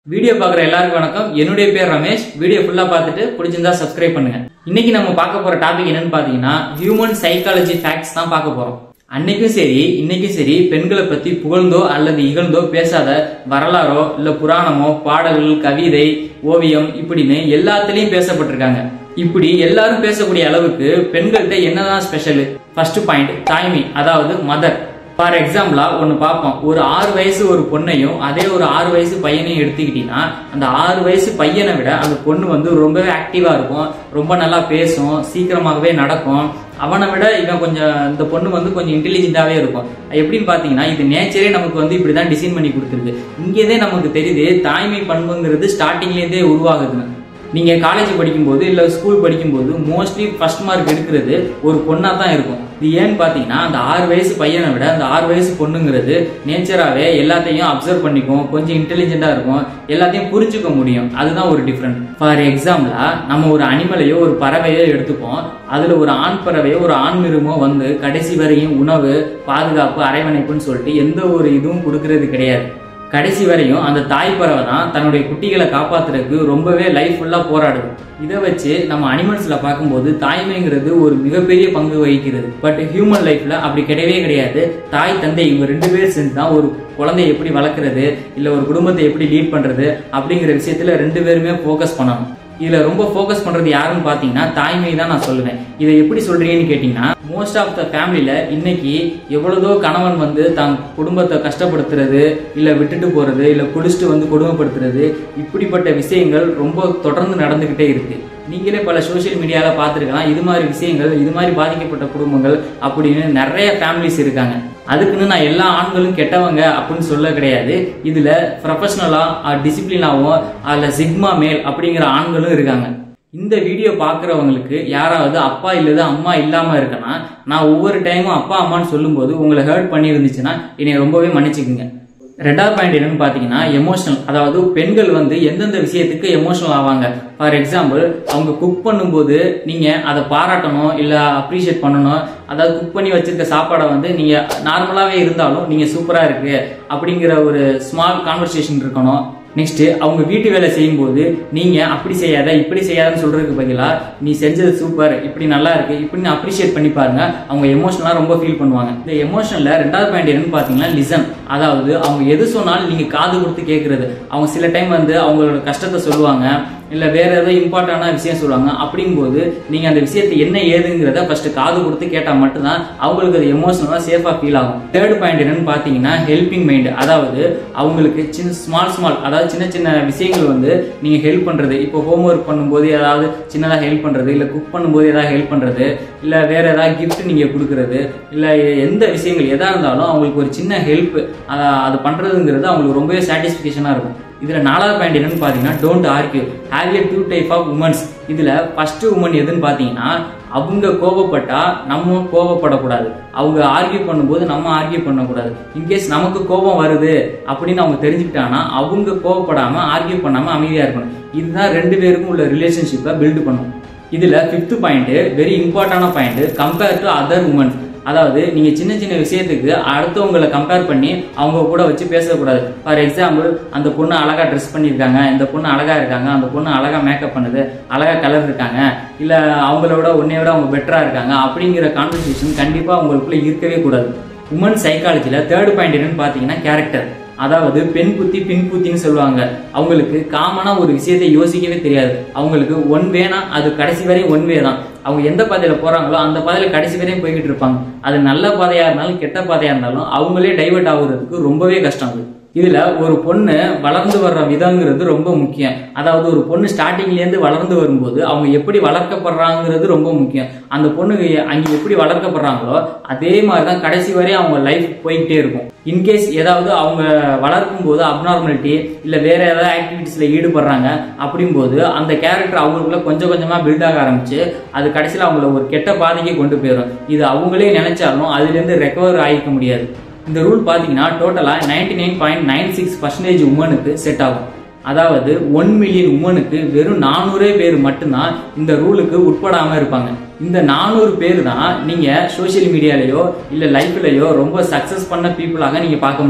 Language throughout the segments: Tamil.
வீடியோ பார்க்குற எல்லாருக்கும் வணக்கம் என்னுடைய பேர் ரமேஷ் வீடியோ ஃபுல்லா பார்த்துட்டு பிடிச்சிருந்தா சப்ஸ்கிரைப் பண்ணுங்க இன்னைக்கு நம்ம பார்க்க போற டாபிக் என்னன்னு பாத்தீங்கன்னா ஹியூமன் சைக்காலஜி ஃபேக்ட்ஸ் தான் பார்க்க போறோம் அன்னைக்கும் சரி இன்னைக்கும் சரி பெண்களை பத்தி புகழ்ந்தோ அல்லது இகழ்ந்தோ பேசாத வரலாறோ இல்ல புராணமோ பாடல்கள் கவிதை ஓவியம் இப்படின்னு எல்லாத்துலயும் பேசப்பட்டிருக்காங்க இப்படி எல்லாரும் பேசக்கூடிய அளவுக்கு பெண்கள்கிட்ட என்னதான் ஸ்பெஷல் ஃபர்ஸ்ட் பாயிண்ட் தாய்மை அதாவது மதர் ஃபார் எக்ஸாம்பிளா ஒன்று பார்ப்போம் ஒரு ஆறு வயசு ஒரு பொண்ணையும் அதே ஒரு ஆறு வயசு பையனையும் எடுத்துக்கிட்டீங்கன்னா அந்த ஆறு வயசு பையனை விட அந்த பொண்ணு வந்து ரொம்பவே ஆக்டிவா இருக்கும் ரொம்ப நல்லா பேசும் சீக்கிரமாகவே நடக்கும் அவனை விட இவன் கொஞ்சம் இந்த பொண்ணு வந்து கொஞ்சம் இன்டெலிஜென்ட்டாகவே இருக்கும் எப்படின்னு பார்த்தீங்கன்னா இது நேச்சரே நமக்கு வந்து இப்படி தான் டிசைன் பண்ணி கொடுத்துருக்கு இங்கேதே நமக்கு தெரியுது தாய்மை பண்புங்கிறது ஸ்டார்டிங்லேருந்தே உருவாகுதுன்னு நீங்க காலேஜ் படிக்கும்போது இல்ல ஸ்கூல் படிக்கும்போது மோஸ்ட்லி ஃபர்ஸ்ட் மார்க் எடுக்கிறது ஒரு பொண்ணா தான் இருக்கும் இது ஏன்னு பாத்தீங்கன்னா அந்த ஆறு வயசு பையனை விட அந்த ஆறு வயசு பொண்ணுங்கிறது நேச்சராகவே எல்லாத்தையும் அப்சர்வ் பண்ணிக்கும் கொஞ்சம் இன்டெலிஜென்ட்டா இருக்கும் எல்லாத்தையும் புரிஞ்சுக்க முடியும் அதுதான் ஒரு டிஃப்ரெண்ட் ஃபார் எக்ஸாம்பிளா நம்ம ஒரு அனிமலையோ ஒரு பறவையோ எடுத்துப்போம் அதுல ஒரு ஆண் பறவையோ ஒரு ஆண் மிருகமோ வந்து கடைசி வரையும் உணவு பாதுகாப்பு அரவணைப்புன்னு சொல்லிட்டு எந்த ஒரு இதுவும் கொடுக்கறது கிடையாது கடைசி வரையும் அந்த தாய் பறவை தான் தன்னுடைய குட்டிகளை காப்பாத்துறதுக்கு ரொம்பவே லைஃப் ஃபுல்லா போராடுது இதை வச்சு நம்ம அனிமல்ஸ்ல பார்க்கும்போது தாய்மைங்கிறது ஒரு மிகப்பெரிய பங்கு வகிக்கிறது பட் ஹியூமன் லைஃப்ல அப்படி கிடையவே கிடையாது தாய் தந்தை இவங்க ரெண்டு பேர் சேர்ந்து தான் ஒரு குழந்தைய எப்படி வளர்க்குறது இல்ல ஒரு குடும்பத்தை எப்படி லீட் பண்றது அப்படிங்கிற விஷயத்துல ரெண்டு பேருமே ஃபோக்கஸ் பண்ணணும் இதுல ரொம்ப ஃபோக்கஸ் பண்றது யாருன்னு பாத்தீங்கன்னா தாய்மை தான் நான் சொல்லுவேன் இதை எப்படி சொல்றீங்கன்னு கேட்டீங்கன்னா மோஸ்ட் ஆஃப் த ஃபேமிலியில இன்னைக்கு எவ்வளவோ கணவன் வந்து தான் குடும்பத்தை கஷ்டப்படுத்துறது இல்ல விட்டுட்டு போறது இல்ல குடிச்சிட்டு வந்து கொடுமைப்படுத்துறது இப்படிப்பட்ட விஷயங்கள் ரொம்ப தொடர்ந்து நடந்துகிட்டே இருக்கு நீங்களே பல சோஷியல் மீடியால பார்த்துருக்கலாம் இது மாதிரி விஷயங்கள் இது மாதிரி பாதிக்கப்பட்ட குடும்பங்கள் அப்படின்னு நிறைய ஃபேமிலிஸ் இருக்காங்க அதுக்குன்னு நான் எல்லா ஆண்களும் கெட்டவங்க அப்படின்னு சொல்ல கிடையாது இதுல ப்ரொஃபஷனலா டிசிப்ளினாவும் அதுல சிக்மா மேல் அப்படிங்கிற ஆண்களும் இருக்காங்க இந்த வீடியோ பார்க்குறவங்களுக்கு யாராவது அப்பா இல்லது அம்மா இல்லாம இருக்கனா நான் ஒவ்வொரு டைமும் அப்பா அம்மான்னு சொல்லும்போது உங்களை ஹர்ட் பண்ணி இருந்துச்சுன்னா என்னை ரொம்பவே மன்னிச்சுக்குங்க ரெண்டாவது பாயிண்ட் என்னன்னு பாத்தீங்கன்னா எமோஷனல் அதாவது பெண்கள் வந்து எந்தெந்த விஷயத்துக்கு எமோஷனல் ஆவாங்க ஃபார் எக்ஸாம்பிள் அவங்க குக் பண்ணும்போது நீங்க அதை பாராட்டணும் இல்ல அப்ரிஷியேட் பண்ணணும் அதாவது குக் பண்ணி வச்சிருக்க சாப்பாடை வந்து நீங்க நார்மலாவே இருந்தாலும் நீங்க சூப்பரா இருக்கு அப்படிங்கிற ஒரு ஸ்மால் கான்வர்சேஷன் இருக்கணும் நெக்ஸ்ட் அவங்க வீட்டு வேலை செய்யும்போது நீங்க அப்படி செய்யாத இப்படி செய்யாதன்னு சொல்றதுக்கு பதிலா நீ செஞ்சது சூப்பர் இப்படி நல்லா இருக்கு இப்படின்னு அப்ரிஷியேட் பண்ணி பாருங்க அவங்க எமோஷனலா ரொம்ப ஃபீல் பண்ணுவாங்க இந்த எமோஷன்ல ரெண்டாவது பாயிண்ட் என்னன்னு பாத்தீங்கன்னா லிசன் அதாவது அவங்க எது சொன்னாலும் நீங்க காது கொடுத்து கேட்கறது அவங்க சில டைம் வந்து அவங்களோட கஷ்டத்தை சொல்லுவாங்க இல்ல வேற ஏதோ இம்பார்ட்டன்டான விஷயம் சொல்லுவாங்க அப்படிங்கும்போது நீங்க அந்த விஷயத்தை என்ன ஏதுங்கிறத ஃபர்ஸ்ட் காது கொடுத்து கேட்டா மட்டும்தான் அவங்களுக்கு அது எமோஷனலா சேஃபா ஃபீல் ஆகும் தேர்ட் பாயிண்ட் என்னன்னு பாத்தீங்கன்னா ஹெல்பிங் மைண்ட் அதாவது அவங்களுக்கு சின்ன ஸ்மால் ஸ்மால் அதாவது சின்ன சின்ன விஷயங்கள் வந்து நீங்க ஹெல்ப் பண்றது இப்போ ஹோம்ஒர்க் பண்ணும்போது ஏதாவது சின்னதா ஹெல்ப் பண்றது இல்ல குக் பண்ணும்போது ஏதாவது ஹெல்ப் பண்றது இல்ல வேற ஏதாவது கிஃப்ட் நீங்க கொடுக்கறது இல்ல எந்த விஷயங்கள் எதா இருந்தாலும் அவங்களுக்கு ஒரு சின்ன ஹெல்ப் அது பண்றதுங்கிறது அவங்களுக்கு ரொம்பவே சாட்டிஸ்பிகேஷனா இருக்கும் இதுல நாலாவது பாயிண்ட் என்னன்னு பாத்தீங்கன்னா don't argue have a two type of woman's இதுல ஃபர்ஸ்ட் உமன் எதுன்னு பாத்தீங்கன்னா அவங்க கோவப்பட்டா நம்ம கோவப்படக்கூடாது அவங்க ஆர்கியூ பண்ணும்போது நம்ம ஆர்கியூ பண்ணக்கூடாது இன்கேஸ் நமக்கு கோபம் வருது அப்படின்னு அவங்க தெரிஞ்சுக்கிட்டாங்கன்னா அவங்க கோவப்படாம ஆர்கியூ பண்ணாம அமைதியா இருக்கணும் இதுதான் ரெண்டு பேருக்கும் உள்ள ரிலேஷன்ஷிப்பை பில்டு பண்ணும் இதுல ஃபிஃப்த் பாயிண்ட் வெரி இம்பார்ட்டன்டான point compare to other woman அதாவது நீங்க சின்ன சின்ன விஷயத்துக்கு அடுத்தவங்களை கம்பேர் பண்ணி அவங்க கூட வச்சு பேசக்கூடாது ஃபார் எக்ஸாம்பிள் அந்த பொண்ணு அழகா ட்ரெஸ் பண்ணியிருக்காங்க இந்த பொண்ணு அழகா இருக்காங்க அந்த பொண்ணு அழகா மேக்கப் பண்ணுது அழகா கலர் இருக்காங்க இல்ல அவங்களோட உன்னை விட அவங்க பெட்டரா இருக்காங்க அப்படிங்கிற கான்வர்சேஷன் கண்டிப்பா உங்களுக்குள்ள இருக்கவே கூடாது உமன் சைக்காலஜில தேர்ட் பாயிண்ட் என்னன்னு பாத்தீங்கன்னா கேரக்டர் அதாவது பெண் புத்தி பின் புத்தின்னு சொல்லுவாங்க அவங்களுக்கு காமனா ஒரு விஷயத்தை யோசிக்கவே தெரியாது அவங்களுக்கு ஒன் வேனா அது கடைசி வரையும் ஒன் வே தான் அவங்க எந்த பாதையில போறாங்களோ அந்த பாதையில கடைசி வரையும் போய்கிட்டு இருப்பாங்க அது நல்ல பாதையா இருந்தாலும் கெட்ட பாதையா இருந்தாலும் அவங்களே டைவர்ட் ஆகுறதுக்கு ரொம்பவே கஷ்டம் அது இதுல ஒரு பொண்ணு வளர்ந்து வர்ற விதங்கிறது ரொம்ப முக்கியம் அதாவது ஒரு பொண்ணு ஸ்டார்டிங்ல இருந்து வளர்ந்து வரும்போது அவங்க எப்படி வளர்க்கப்படுறாங்கிறது ரொம்ப முக்கியம் அந்த பொண்ணு அங்க எப்படி வளர்க்கப்படுறாங்களோ அதே மாதிரிதான் கடைசி வரை அவங்க லைஃப் போய்கிட்டே இருக்கும் இன்கேஸ் ஏதாவது அவங்க வளர்க்கும் போது அப்நார்மாலிட்டி இல்ல வேற ஏதாவது ஆக்டிவிட்டிஸ்ல ஈடுபடுறாங்க அப்படிங்கும்போது அந்த கேரக்டர் அவங்களுக்குள்ள கொஞ்சம் கொஞ்சமா பில்ட் ஆக ஆரம்பிச்சு அது கடைசியில் அவங்கள ஒரு கெட்ட பாதைக்கு கொண்டு போயிடும் இது அவங்களே நினைச்சாலும் அதுல இருந்து ரெக்கவர் ஆகிக்க முடியாது இந்த ரூல் பார்த்தீங்கன்னா டோட்டலாக ninety nine point nine six percentage உமனுக்கு செட் ஆகும் அதாவது ஒன் மில்லியன் உமனுக்கு வெறும் நானூறே பேர் மட்டும்தான் இந்த ரூலுக்கு உட்படாம இருப்பாங்க இந்த நானூறு பேர் தான் நீங்க சோசியல் மீடியாலயோ இல்ல லைஃப்லயோ ரொம்ப சக்சஸ் பண்ண பீப்புளாக நீங்க பார்க்க முடியுது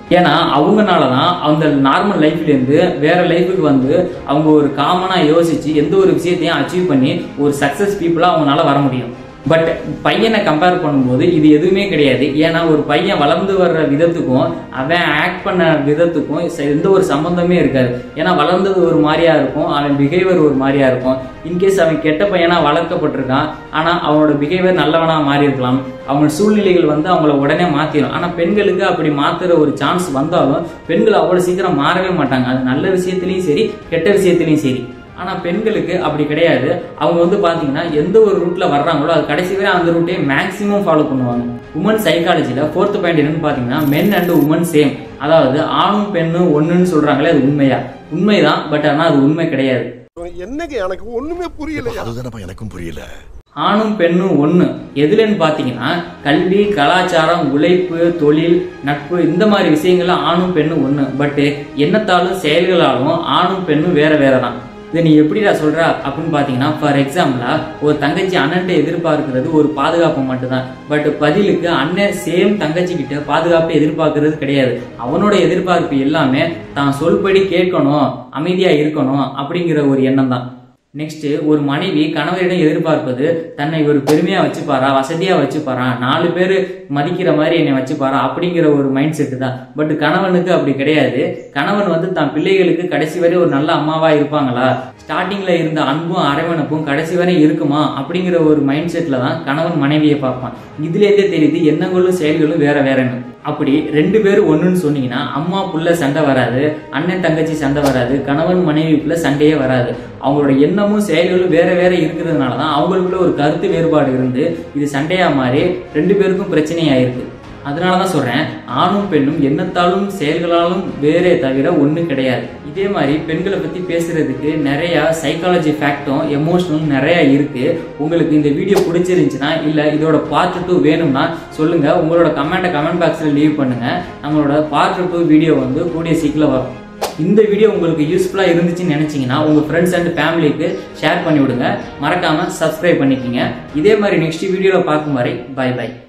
ஏன்னா அவங்கனால தான் அந்த நார்மல் லைஃப்லேருந்து வேற லைஃபுக்கு வந்து அவங்க ஒரு காமனாக யோசிச்சு எந்த ஒரு விஷயத்தையும் அச்சீவ் பண்ணி ஒரு சக்ஸஸ் பீப்புளாக அவங்களால வர முடியும் பட் பையனை கம்பேர் பண்ணும்போது இது எதுவுமே கிடையாது ஏன்னா ஒரு பையன் வளர்ந்து வர்ற விதத்துக்கும் அவன் ஆக்ட் பண்ண விதத்துக்கும் ச- எந்த ஒரு சம்பந்தமே இருக்காது ஏன்னா வளர்ந்தது ஒரு மாதிரியா இருக்கும் அவன் பிஹேவியர் ஒரு மாதிரியா இருக்கும் இன்கேஸ் அவன் கெட்ட பையனா வளர்க்கப்பட்டிருக்கான் ஆனா அவனோட பிஹேவியர் நல்லவனா மாறி இருக்கலாம் அவங்க சூழ்நிலைகள் வந்து அவங்கள உடனே மாத்திரும் ஆனா பெண்களுக்கு அப்படி மாத்துற ஒரு சான்ஸ் வந்தாலும் பெண்கள் அவ்வளவு சீக்கிரம் மாறவே மாட்டாங்க அது நல்ல விஷயத்திலயும் சரி கெட்ட விஷயத்திலயும் சரி ஆனா பெண்களுக்கு அப்படி கிடையாது அவங்க வந்து பாத்தீங்கன்னா எந்த ஒரு ரூட்ல வர்றாங்களோ அது கடைசி வரை அந்த ரூட்டே மேக்ஸிமம் ஃபாலோ பண்ணுவாங்க உமன் சைக்காலஜில ஃபோர்த் பாயிண்ட் என்னன்னு பாத்தீங்கன்னா மென் அண்ட் உமன் சேம் அதாவது ஆணும் பெண்ணும் ஒண்ணுன்னு சொல்றாங்களே அது உண்மையா உண்மைதான் பட் ஆனா அது உண்மை கிடையாது என்னங்க எனக்கு ஒண்ணுமே புரியல அதுதானப்பா எனக்கும் புரியல ஆணும் பெண்ணும் ஒன்று எதுலன்னு பார்த்தீங்கன்னா கல்வி கலாச்சாரம் உழைப்பு தொழில் நட்பு இந்த மாதிரி விஷயங்கள்ல ஆணும் பெண்ணும் ஒன்று பட்டு எண்ணத்தாலும் செயல்களாலும் ஆணும் பெண்ணும் வேற வேற தான் இதை நீ எப்படிடா சொல்ற அப்படின்னு பார்த்தீங்கன்னா ஃபார் எக்ஸாம்பிளா ஒரு தங்கச்சி அண்ணன்ட்ட எதிர்பார்க்கிறது ஒரு பாதுகாப்பு மட்டும்தான் பட் பதிலுக்கு அண்ணன் சேம் தங்கச்சி கிட்ட பாதுகாப்பை எதிர்பார்க்கறது கிடையாது அவனோட எதிர்பார்ப்பு எல்லாமே தான் சொல்படி கேட்கணும் அமைதியா இருக்கணும் அப்படிங்கிற ஒரு எண்ணம் தான் நெக்ஸ்ட் ஒரு மனைவி கணவரிடம் எதிர்பார்ப்பது தன்னை ஒரு பெருமையா வச்சுப்பாரா வசதியா வச்சுப்பாரா நாலு பேர் மதிக்கிற மாதிரி என்னை வச்சுப்பாரா அப்படிங்கிற ஒரு மைண்ட் செட்டு தான் பட் கணவனுக்கு அப்படி கிடையாது கணவன் வந்து தான் பிள்ளைகளுக்கு கடைசி வரை ஒரு நல்ல அம்மாவா இருப்பாங்களா ஸ்டார்டிங்ல இருந்த அன்பும் அரவணைப்பும் கடைசி வரை இருக்குமா அப்படிங்கிற ஒரு மைண்ட் செட்ல தான் கணவன் மனைவியை பார்ப்பான் இதுல இருந்தே தெரியுது எண்ணங்களும் செயல்களும் வேற வேறன்னு அப்படி ரெண்டு பேரும் ஒண்ணுன்னு சொன்னீங்கன்னா அம்மா புள்ள சண்டை வராது அண்ணன் தங்கச்சி சண்டை வராது கணவன் மனைவிக்குள்ள சண்டையே வராது அவங்களோட எண்ணமும் செயல்களும் வேற வேற இருக்கிறதுனால தான் அவங்களுக்குள்ள ஒரு கருத்து வேறுபாடு இருந்து இது சண்டையா மாறி ரெண்டு பேருக்கும் பிரச்சனையாயிருக்கு அதனால தான் சொல்றேன் ஆணும் பெண்ணும் எண்ணத்தாலும் செயல்களாலும் வேறே தவிர ஒன்றும் கிடையாது இதே மாதிரி பெண்களை பத்தி பேசுறதுக்கு நிறைய சைக்காலஜி ஃபேக்டும் எமோஷனலும் நிறைய இருக்கு உங்களுக்கு இந்த வீடியோ பிடிச்சிருந்துச்சுன்னா இல்ல இதோட பார்ட் டூ வேணும்னா சொல்லுங்க உங்களோட கமெண்ட்டை கமெண்ட் பாக்ஸ்ல லீவ் பண்ணுங்க நம்மளோட பார்ட் டூ வீடியோ வந்து கூடிய சீக்கிரம் வரும் இந்த வீடியோ உங்களுக்கு யூஸ்ஃபுல்லாக இருந்துச்சுன்னு நினைச்சீங்கன்னா உங்க ஃப்ரெண்ட்ஸ் அண்ட் ஃபேமிலிக்கு ஷேர் பண்ணி விடுங்க மறக்காம சப்ஸ்கிரைப் பண்ணிக்கங்க இதே மாதிரி நெக்ஸ்ட் வீடியோவில் பார்க்கும் வரை பை பை